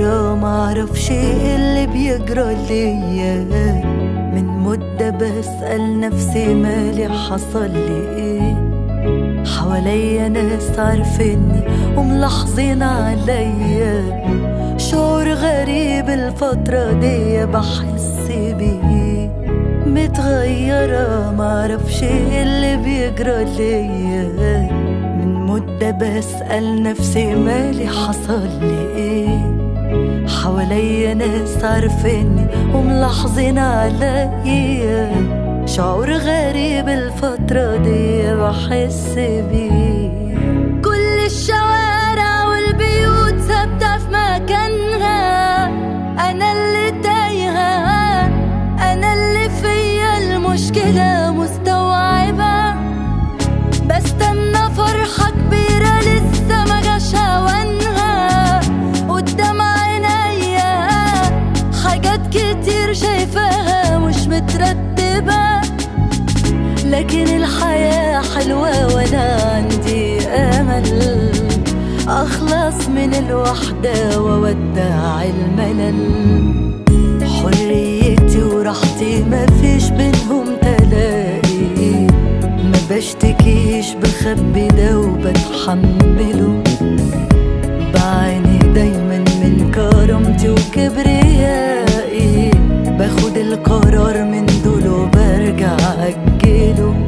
صغيرة معرفش ايه اللي بيجرى ليا من مدة بسأل نفسي مالي حصل لي ايه حواليا ناس عارفيني وملاحظين عليا شعور غريب الفترة دي بحس بيه متغيرة معرفش ايه اللي بيجرى ليا من مدة بسأل نفسي مالي حصل لي ايه حواليا ناس عارفيني وملاحظين عليا شعور غريب الفترة دي بحس بيه كل الشوارع والبيوت ثابتة في مكانها أنا اللي تايهة أنا اللي فيا المشكلة مستوعبة بستنى فرحة كبيرة لسه ما جاش أوانها قدام عينيا حاجات كتير شايفاها مش مترتبة لكن الحياة حلوة وأنا عندي أمل أخلص من الوحدة وودع الملل حريتي وراحتي مفيش بينهم تلاقي ما بشتكيش بخبي ده وبتحمله بعاني دايما من كرامتي وكبريائي باخد القرار من دول وبرجع أجله